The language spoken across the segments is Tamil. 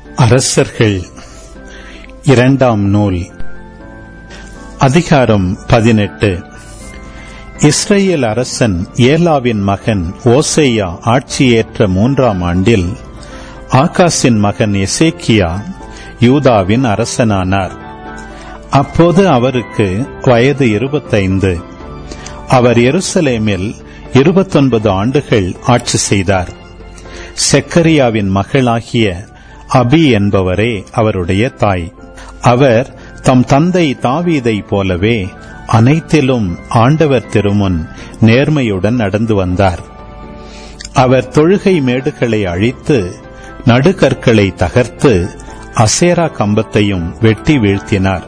அரசர்கள் இரண்டாம் நூல் அதிகாரம் பதினெட்டு இஸ்ரேல் அரசன் ஏலாவின் மகன் ஓசேயா ஆட்சியேற்ற மூன்றாம் ஆண்டில் ஆகாசின் மகன் எசேக்கியா யூதாவின் அரசனானார் அப்போது அவருக்கு வயது இருபத்தைந்து அவர் எருசலேமில் இருபத்தொன்பது ஆண்டுகள் ஆட்சி செய்தார் செக்கரியாவின் மகளாகிய அபி என்பவரே அவருடைய தாய் அவர் தம் தந்தை தாவீதை போலவே அனைத்திலும் ஆண்டவர் திருமுன் நேர்மையுடன் நடந்து வந்தார் அவர் தொழுகை மேடுகளை அழித்து நடுகற்களை தகர்த்து அசேரா கம்பத்தையும் வெட்டி வீழ்த்தினார்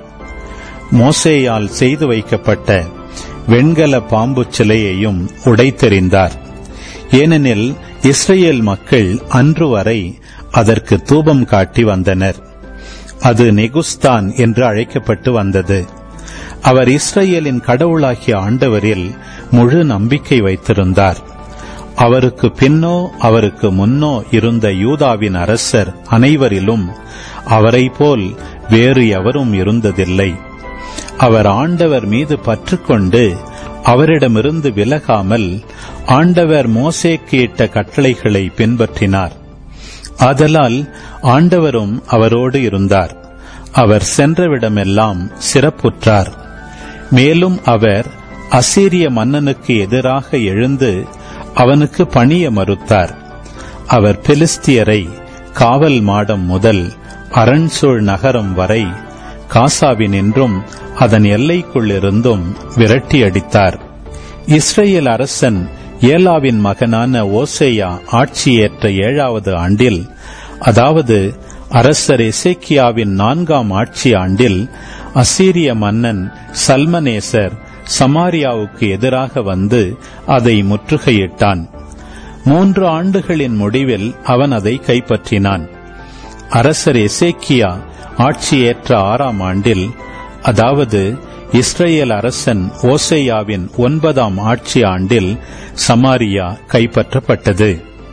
மோசேயால் செய்து வைக்கப்பட்ட வெண்கல பாம்பு சிலையையும் உடைத்தெறிந்தார் ஏனெனில் இஸ்ரேல் மக்கள் அன்று வரை அதற்கு தூபம் காட்டி வந்தனர் அது நெகுஸ்தான் என்று அழைக்கப்பட்டு வந்தது அவர் இஸ்ரேலின் கடவுளாகிய ஆண்டவரில் முழு நம்பிக்கை வைத்திருந்தார் அவருக்கு பின்னோ அவருக்கு முன்னோ இருந்த யூதாவின் அரசர் அனைவரிலும் அவரை போல் வேறு எவரும் இருந்ததில்லை அவர் ஆண்டவர் மீது பற்றுக்கொண்டு அவரிடமிருந்து விலகாமல் ஆண்டவர் மோசேக்கு இட்ட கட்டளைகளை பின்பற்றினார் ஆதலால் ஆண்டவரும் அவரோடு இருந்தார் அவர் சென்றவிடமெல்லாம் சிறப்புற்றார் மேலும் அவர் அசீரிய மன்னனுக்கு எதிராக எழுந்து அவனுக்கு பணிய மறுத்தார் அவர் பெலிஸ்தியரை காவல் மாடம் முதல் அரண்சூழ் நகரம் வரை காசாவினின்றும் அதன் எல்லைக்குள்ளிருந்தும் விரட்டி அடித்தார் இஸ்ரேல் அரசன் ஏலாவின் மகனான ஓசேயா ஆட்சியேற்ற ஏழாவது ஆண்டில் அதாவது அரசர் எசேக்கியாவின் நான்காம் ஆட்சி ஆண்டில் அசீரிய மன்னன் சல்மனேசர் சமாரியாவுக்கு எதிராக வந்து அதை முற்றுகையிட்டான் மூன்று ஆண்டுகளின் முடிவில் அவன் அதை கைப்பற்றினான் அரசர் எசேக்கியா ஆட்சியேற்ற ஆறாம் ஆண்டில் அதாவது இஸ்ரேல் அரசன் ஓசேயாவின் ஒன்பதாம் ஆட்சி ஆண்டில் சமாரியா கைப்பற்றப்பட்டது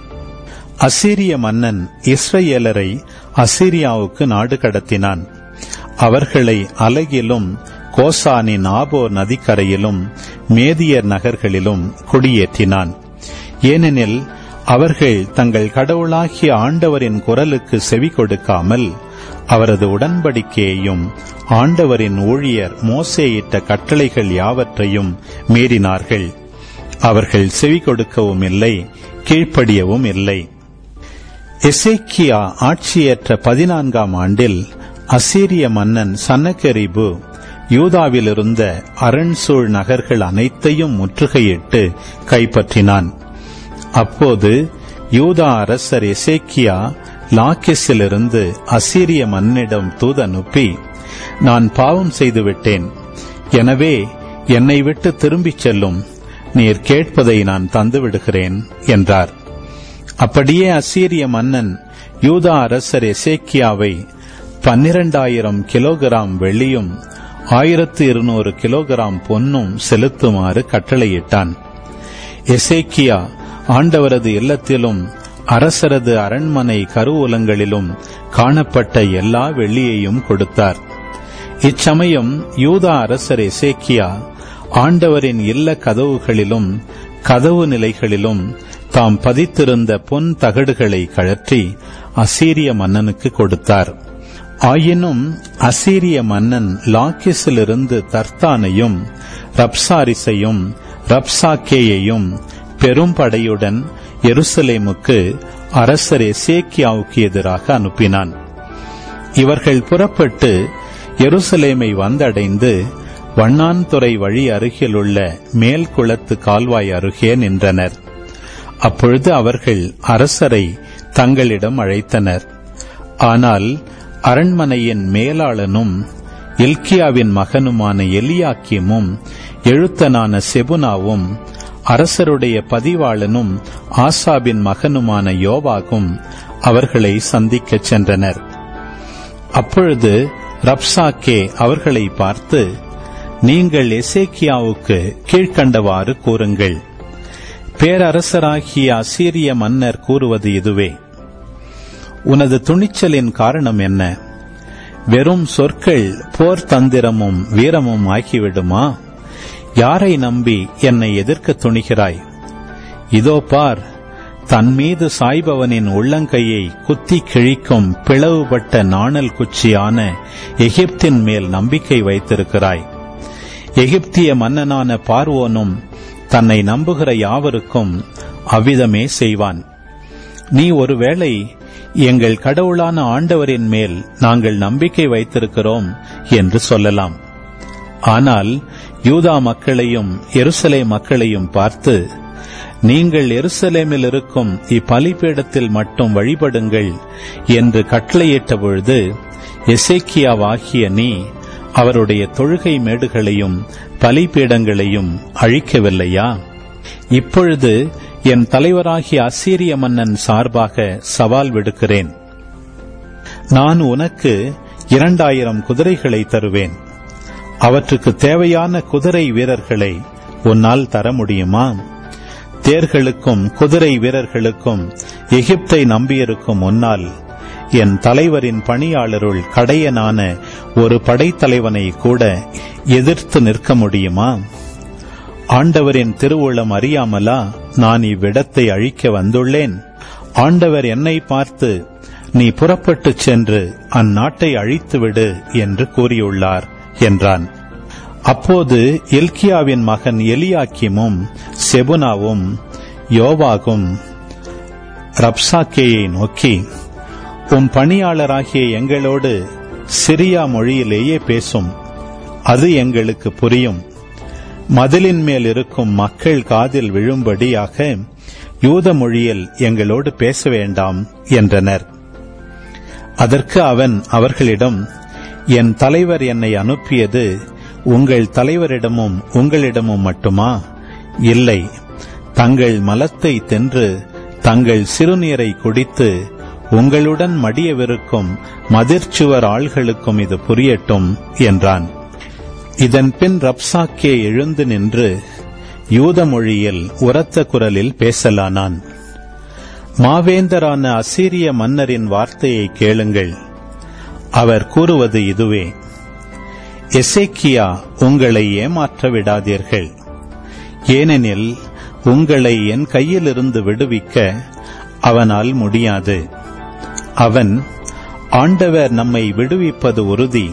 அசீரிய மன்னன் இஸ்ரேலரை அசீரியாவுக்கு நாடு கடத்தினான் அவர்களை அலகிலும் கோசானின் ஆபோ நதிக்கரையிலும் மேதியர் நகர்களிலும் குடியேற்றினான் ஏனெனில் அவர்கள் தங்கள் கடவுளாகிய ஆண்டவரின் குரலுக்கு செவி கொடுக்காமல் அவரது உடன்படிக்கையையும் ஆண்டவரின் ஊழியர் மோசேயிட்ட கட்டளைகள் யாவற்றையும் மீறினார்கள் அவர்கள் செவி கொடுக்கவும் இல்லை கீழ்ப்படியவும் இல்லை எசேக்கியா ஆட்சியேற்ற பதினான்காம் ஆண்டில் அசீரிய மன்னன் சன்னகரிபு யூதாவிலிருந்த அரண்சூழ் நகர்கள் அனைத்தையும் முற்றுகையிட்டு கைப்பற்றினான் அப்போது யூதா அரசர் எசேக்கியா லாக்கிஸிலிருந்து அசீரிய மன்னிடம் தூதனுப்பி நான் பாவம் செய்துவிட்டேன் எனவே என்னை விட்டு திரும்பிச் செல்லும் நீர் கேட்பதை நான் தந்துவிடுகிறேன் என்றார் அப்படியே அசீரிய மன்னன் யூதா அரசர் எசேக்கியாவை பன்னிரண்டாயிரம் கிலோகிராம் வெள்ளியும் ஆயிரத்து இருநூறு கிலோகிராம் பொன்னும் செலுத்துமாறு கட்டளையிட்டான் எசேக்கியா ஆண்டவரது இல்லத்திலும் அரசரது அரண்மனை கருவூலங்களிலும் காணப்பட்ட எல்லா வெள்ளியையும் கொடுத்தார் இச்சமயம் யூதா அரசர் எசேக்கியா ஆண்டவரின் இல்ல கதவுகளிலும் கதவு நிலைகளிலும் தாம் பதித்திருந்த பொன் தகடுகளை கழற்றி அசீரிய மன்னனுக்கு கொடுத்தார் ஆயினும் அசீரிய மன்னன் லாக்கிஸிலிருந்து தர்த்தானையும் ரப்சாரிசையும் ரப்சாக்கேயையும் பெரும் படையுடன் எருசலேமுக்கு அரசர் எசேக்கியாவுக்கு எதிராக அனுப்பினான் இவர்கள் புறப்பட்டு எருசலேமை வந்தடைந்து வண்ணான்துறை வழி அருகிலுள்ள மேல் குளத்து கால்வாய் அருகே நின்றனர் அப்பொழுது அவர்கள் அரசரை தங்களிடம் அழைத்தனர் ஆனால் அரண்மனையின் மேலாளனும் எல்கியாவின் மகனுமான எலியாக்கியமும் எழுத்தனான செபுனாவும் அரசருடைய பதிவாளனும் ஆசாபின் மகனுமான யோவாகும் அவர்களை சந்திக்கச் சென்றனர் அப்பொழுது ரப்சாக்கே அவர்களை பார்த்து நீங்கள் எசேக்கியாவுக்கு கீழ்கண்டவாறு கூறுங்கள் பேரரசராகிய அசீரிய மன்னர் கூறுவது இதுவே உனது துணிச்சலின் காரணம் என்ன வெறும் சொற்கள் போர் தந்திரமும் வீரமும் ஆகிவிடுமா யாரை நம்பி என்னை எதிர்க்க துணிகிறாய் இதோ பார் தன் மீது சாய்பவனின் உள்ளங்கையை குத்தி கிழிக்கும் பிளவுபட்ட நாணல் குச்சியான எகிப்தின் மேல் நம்பிக்கை வைத்திருக்கிறாய் எகிப்திய மன்னனான பார்வோனும் தன்னை நம்புகிற யாவருக்கும் அவ்விதமே செய்வான் நீ ஒருவேளை எங்கள் கடவுளான ஆண்டவரின் மேல் நாங்கள் நம்பிக்கை வைத்திருக்கிறோம் என்று சொல்லலாம் ஆனால் யூதா மக்களையும் எருசலே மக்களையும் பார்த்து நீங்கள் எருசலேமில் இருக்கும் இப்பலிபீடத்தில் மட்டும் வழிபடுங்கள் என்று கட்டளையிட்ட பொழுது எசேக்கியாவாகிய நீ அவருடைய தொழுகை மேடுகளையும் பலிபீடங்களையும் அழிக்கவில்லையா இப்பொழுது என் தலைவராகிய அசீரிய மன்னன் சார்பாக சவால் விடுக்கிறேன் நான் உனக்கு இரண்டாயிரம் குதிரைகளை தருவேன் அவற்றுக்கு தேவையான குதிரை வீரர்களை உன்னால் தர முடியுமா தேர்களுக்கும் குதிரை வீரர்களுக்கும் எகிப்தை நம்பியிருக்கும் முன்னால் என் தலைவரின் பணியாளருள் கடையனான ஒரு படைத்தலைவனை கூட எதிர்த்து நிற்க முடியுமா ஆண்டவரின் திருவுளம் அறியாமலா நான் இவ்விடத்தை அழிக்க வந்துள்ளேன் ஆண்டவர் என்னை பார்த்து நீ புறப்பட்டுச் சென்று அந்நாட்டை அழித்துவிடு என்று கூறியுள்ளார் என்றான் அப்போது எல்கியாவின் மகன் எலியாக்கிமும் செபுனாவும் யோவாகும் ரப்சாக்கேயை நோக்கி உம் பணியாளராகிய எங்களோடு சிரியா மொழியிலேயே பேசும் அது எங்களுக்கு புரியும் மதிலின் மேல் இருக்கும் மக்கள் காதில் விழும்படியாக யூத மொழியில் எங்களோடு பேச வேண்டாம் என்றனர் அதற்கு அவன் அவர்களிடம் என் தலைவர் என்னை அனுப்பியது உங்கள் தலைவரிடமும் உங்களிடமும் மட்டுமா இல்லை தங்கள் மலத்தை தென்று தங்கள் சிறுநீரை குடித்து உங்களுடன் மடியவிருக்கும் மதிர்ச்சுவர் ஆள்களுக்கும் இது புரியட்டும் என்றான் இதன் பின் ரப்சாக்கே எழுந்து நின்று யூத மொழியில் உரத்த குரலில் பேசலானான் மாவேந்தரான அசீரிய மன்னரின் வார்த்தையை கேளுங்கள் அவர் கூறுவது இதுவே எசேக்கியா உங்களை ஏமாற்ற விடாதீர்கள் ஏனெனில் உங்களை என் கையிலிருந்து விடுவிக்க அவனால் முடியாது அவன் ஆண்டவர் நம்மை விடுவிப்பது உறுதி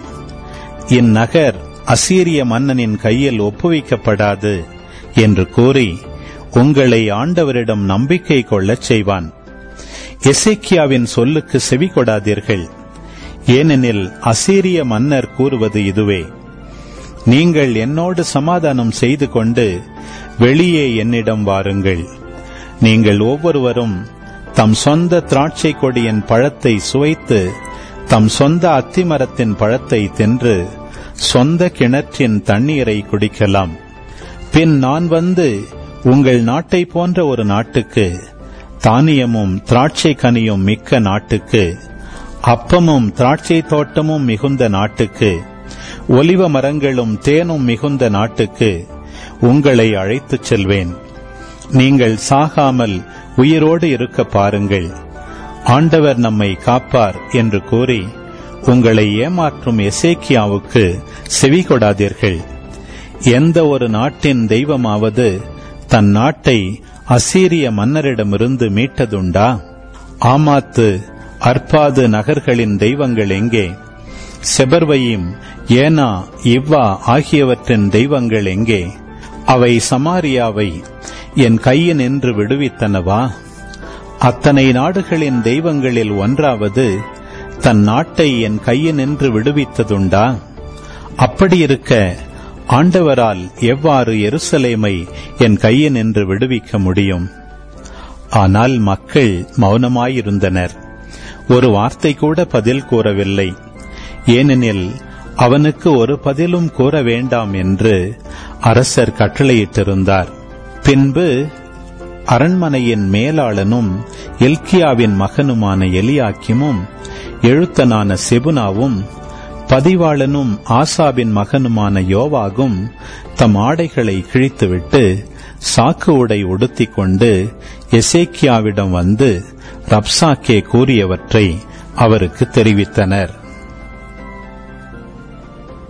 இந்நகர் அசீரிய மன்னனின் கையில் ஒப்புவிக்கப்படாது என்று கூறி உங்களை ஆண்டவரிடம் நம்பிக்கை கொள்ளச் செய்வான் எசேக்கியாவின் சொல்லுக்கு செவி கொடாதீர்கள் ஏனெனில் அசீரிய மன்னர் கூறுவது இதுவே நீங்கள் என்னோடு சமாதானம் செய்து கொண்டு வெளியே என்னிடம் வாருங்கள் நீங்கள் ஒவ்வொருவரும் தம் சொந்த திராட்சை கொடியின் பழத்தை சுவைத்து தம் சொந்த அத்திமரத்தின் பழத்தை தின்று சொந்த கிணற்றின் தண்ணீரை குடிக்கலாம் பின் நான் வந்து உங்கள் நாட்டை போன்ற ஒரு நாட்டுக்கு தானியமும் திராட்சை கனியும் மிக்க நாட்டுக்கு அப்பமும் திராட்சை தோட்டமும் மிகுந்த நாட்டுக்கு ஒலிவ மரங்களும் தேனும் மிகுந்த நாட்டுக்கு உங்களை அழைத்துச் செல்வேன் நீங்கள் சாகாமல் உயிரோடு இருக்க பாருங்கள் ஆண்டவர் நம்மை காப்பார் என்று கூறி உங்களை ஏமாற்றும் எசேக்கியாவுக்கு செவி கொடாதீர்கள் எந்த ஒரு நாட்டின் தெய்வமாவது தன் நாட்டை அசீரிய மன்னரிடமிருந்து மீட்டதுண்டா ஆமாத்து அற்பாது நகர்களின் தெய்வங்கள் எங்கே செபர்வையும் ஏனா இவ்வா ஆகியவற்றின் தெய்வங்கள் எங்கே அவை சமாரியாவை என் கையினின்று விடுவித்தனவா அத்தனை நாடுகளின் தெய்வங்களில் ஒன்றாவது தன் நாட்டை என் கையினின்று விடுவித்ததுண்டா அப்படியிருக்க ஆண்டவரால் எவ்வாறு எருசலேமை என் கையினின்று விடுவிக்க முடியும் ஆனால் மக்கள் மௌனமாயிருந்தனர் ஒரு வார்த்தை கூட பதில் கூறவில்லை ஏனெனில் அவனுக்கு ஒரு பதிலும் கூற வேண்டாம் என்று அரசர் கட்டளையிட்டிருந்தார் பின்பு அரண்மனையின் மேலாளனும் எல்கியாவின் மகனுமான எலியாக்கிமும் எழுத்தனான செபுனாவும் பதிவாளனும் ஆசாபின் மகனுமான யோவாகும் தம் ஆடைகளை கிழித்துவிட்டு சாக்கு உடை உடுத்திக் கொண்டு எசேக்கியாவிடம் வந்து ரப்சாக்கே கூறியவற்றை அவருக்கு தெரிவித்தனர்